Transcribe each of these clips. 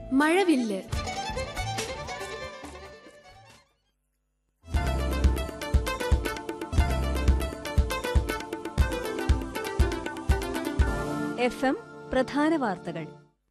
മഴവില്ല് F M പ്രധാന വാർത്തകൾ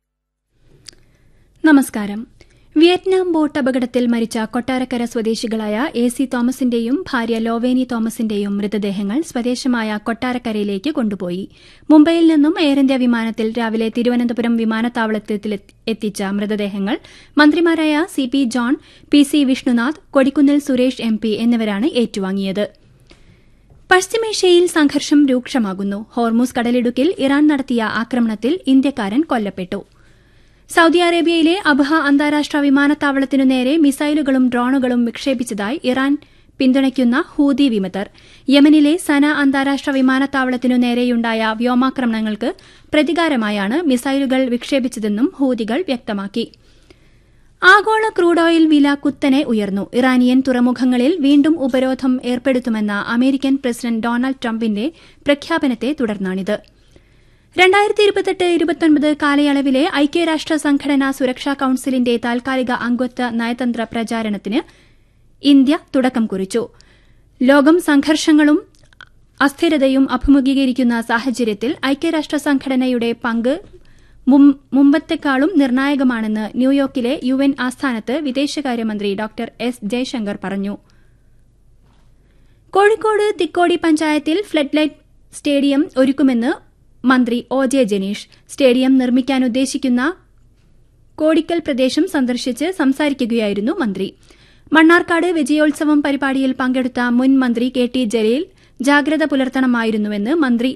നമസ്കാരം വിയറ്റ്നാം ബോട്ട് അപകടത്തിൽ മരിച്ച കൊട്ടാരക്കര സ്വദേശികളായ എ സി തോമസിന്റെയും ഭാര്യ ലോവേനി തോമസിന്റെയും മൃതദേഹങ്ങൾ സ്വദേശമായ കൊട്ടാരക്കരയിലേക്ക് കൊണ്ടുപോയി മുംബൈയിൽ നിന്നും എയർ ഇന്ത്യ വിമാനത്തിൽ രാവിലെ തിരുവനന്തപുരം വിമാനത്താവളത്തിൽ എത്തിച്ച മൃതദേഹങ്ങൾ മന്ത്രിമാരായ C P John P C Vishnunath Kodikunnil Suresh M P എന്നിവരാണ് ഏറ്റുവാങ്ങിയത് പശ്ചിമേഷ്യയിൽ സംഘർഷം രൂക്ഷമാകുന്നു ഹോർമൂസ് കടലിടുക്കിൽ ഇറാൻ നടത്തിയ ആക്രമണത്തിൽ ഇന്ത്യക്കാരൻ കൊല്ലപ്പെട്ടു സൌദി അറേബ്യയിലെ അബ്ഹ അന്താരാഷ്ട്ര വിമാനത്താവളത്തിനു നേരെ മിസൈലുകളും ഡ്രോണുകളും വിക്ഷേപിച്ചതായി ഇറാൻ പിന്തുണയ്ക്കുന്ന ഹൂതി വിമതർ യമനിലെ സന അന്താരാഷ്ട്ര വിമാനത്താവളത്തിനു നേരെയുണ്ടായ വ്യോമാക്രമണങ്ങൾക്ക് പ്രതികാരമായാണ് മിസൈലുകൾ വിക്ഷേപിച്ചതെന്നും ഹൂതികൾ വ്യക്തമാക്കി ആഗോള ക്രൂഡ് ഓയിൽ വില കുത്തനെ ഉയർന്നു ഇറാനിയൻ തുറമുഖങ്ങളിൽ വീണ്ടും ഉപരോധം ഏർപ്പെടുത്തുമെന്ന അമേരിക്കൻ പ്രസിഡന്റ് ഡൊണാൾഡ് ട്രംപിന്റെ പ്രഖ്യാപനത്തെ തുടർന്നാണിത് രണ്ടായിരത്തി ഇരുപത്തെട്ട് ഇരുപത്തൊൻപത് കാലയളവിലെ ഐക്യരാഷ്ട്ര സംഘടനാ സുരക്ഷാ കൌൺസിലിന്റെ താൽക്കാലിക അംഗത്വ നയതന്ത്ര പ്രചാരണത്തിന് ഇന്ത്യ തുടക്കം കുറിച്ചു ലോകം സംഘർഷങ്ങളും അസ്ഥിരതയും അഭിമുഖീകരിക്കുന്ന സാഹചര്യത്തിൽ ഐക്യരാഷ്ട്ര സംഘടനയുടെ പങ്ക് മുമ്പത്തെക്കാളും നിർണായകമാണെന്ന് ന്യൂയോർക്കിലെ യു എൻ ആസ്ഥാനത്ത് വിദേശകാര്യമന്ത്രി ഡോക്ടർ എസ് ജയശങ്കർ പറഞ്ഞു കോഴിക്കോട് തിക്കോടി പഞ്ചായത്തിൽ ഫ്ലഡ് ലൈറ്റ് സ്റ്റേഡിയം ഒരുക്കുമെന്ന് മന്ത്രി ഒ ജെ ജനീഷ് സ്റ്റേഡിയം നിർമ്മിക്കാൻ ഉദ്ദേശിക്കുന്ന കോടിക്കൽ പ്രദേശം സന്ദർശിച്ച് സംസാരിക്കുകയായിരുന്നു മന്ത്രി മണ്ണാർക്കാട് വിജയോത്സവം പരിപാടിയിൽ പങ്കെടുത്ത മുൻ മന്ത്രി കെ ടി ജലീൽ ജാഗ്രത പുലർത്തണമായിരുന്നുവെന്ന് മന്ത്രി